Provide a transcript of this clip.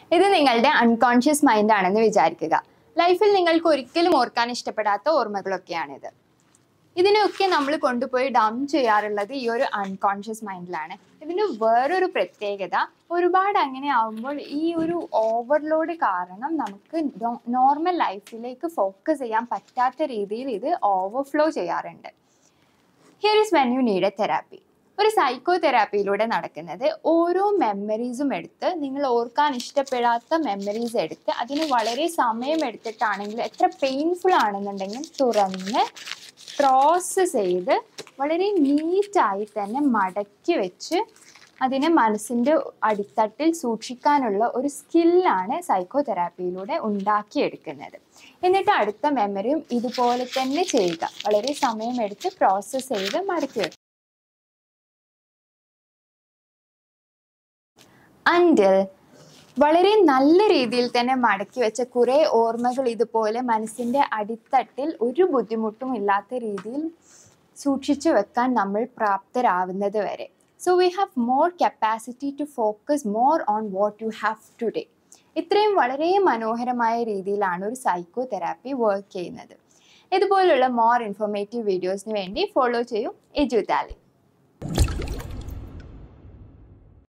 ഇത് നിങ്ങളുടെ unconscious mind ആണെന്ന് വിചാരിക്കുക ലൈഫിൽ നിങ്ങൾക്ക് ഒരിക്കലും ഓർക്കാൻ ഇഷ്ടപ്പെടാത്ത ഓർമ്മകളൊക്കെയാണിത് ഇതിനൊക്കെ നമ്മൾ കൊണ്ടുപോയി ഡം ചെയ്യാറുള്ളത് ഈ ഒരു അൺകോൺഷ്യസ് മൈൻഡിലാണ് ഇതിന് വേറൊരു പ്രത്യേകത ഒരുപാട് അങ്ങനെ ആവുമ്പോൾ ഈ ഒരു ഓവർലോഡ് കാരണം നമുക്ക് നോർമൽ ലൈഫിലേക്ക് ഫോക്കസ് ചെയ്യാൻ പറ്റാത്ത രീതിയിൽ ഇത് ഓവർഫ്ലോ ചെയ്യാറുണ്ട് here is when you need a therapy ഒരു സൈക്കോ തെറാപ്പിയിലൂടെ നടക്കുന്നത് ഓരോ മെമ്മറീസും എടുത്ത് നിങ്ങൾ ഓർക്കാൻ ഇഷ്ടപ്പെടാത്ത മെമ്മറീസ് എടുത്ത് അതിന് വളരെ സമയം എടുത്തിട്ടാണെങ്കിലും എത്ര പെയിൻഫുൾ ആണെന്നുണ്ടെങ്കിലും തുറന്ന് പ്രോസസ്സ് ചെയ്ത് വളരെ നീറ്റായി തന്നെ മടക്കി വെച്ച് അതിനെ മനസ്സിൻ്റെ അടിത്തട്ടിൽ സൂക്ഷിക്കാനുള്ള ഒരു സ്കില്ലാണ് സൈക്കോ തെറാപ്പിയിലൂടെ ഉണ്ടാക്കിയെടുക്കുന്നത് എന്നിട്ട് അടുത്ത മെമ്മറിയും ഇതുപോലെ തന്നെ ചെയ്യുക വളരെ സമയമെടുത്ത് പ്രോസസ്സ് ചെയ്ത് മടക്കി വെക്കുക അൻഡിൽ വളരെ നല്ല രീതിയിൽ തന്നെ മടക്കി വെച്ച കുറേ ഓർമ്മകൾ ഇതുപോലെ മനസ്സിൻ്റെ അടിത്തട്ടിൽ ഒരു ബുദ്ധിമുട്ടും ഇല്ലാത്ത രീതിയിൽ സൂക്ഷിച്ചു വെക്കാൻ നമ്മൾ പ്രാപ്തരാവുന്നത് വരെ so we have more capacity to focus more on what you have today ഇത്രയും വളരെ മനോഹരമായ രീതിയിലാണ് ഒരു സൈക്കോ തെറാപ്പി വർക്ക് ചെയ്യുന്നത് ഇതുപോലുള്ള മോർ ഇൻഫോർമേറ്റീവ് വീഡിയോസിന് വേണ്ടി ഫോളോ ചെയ്യൂ എജു താലി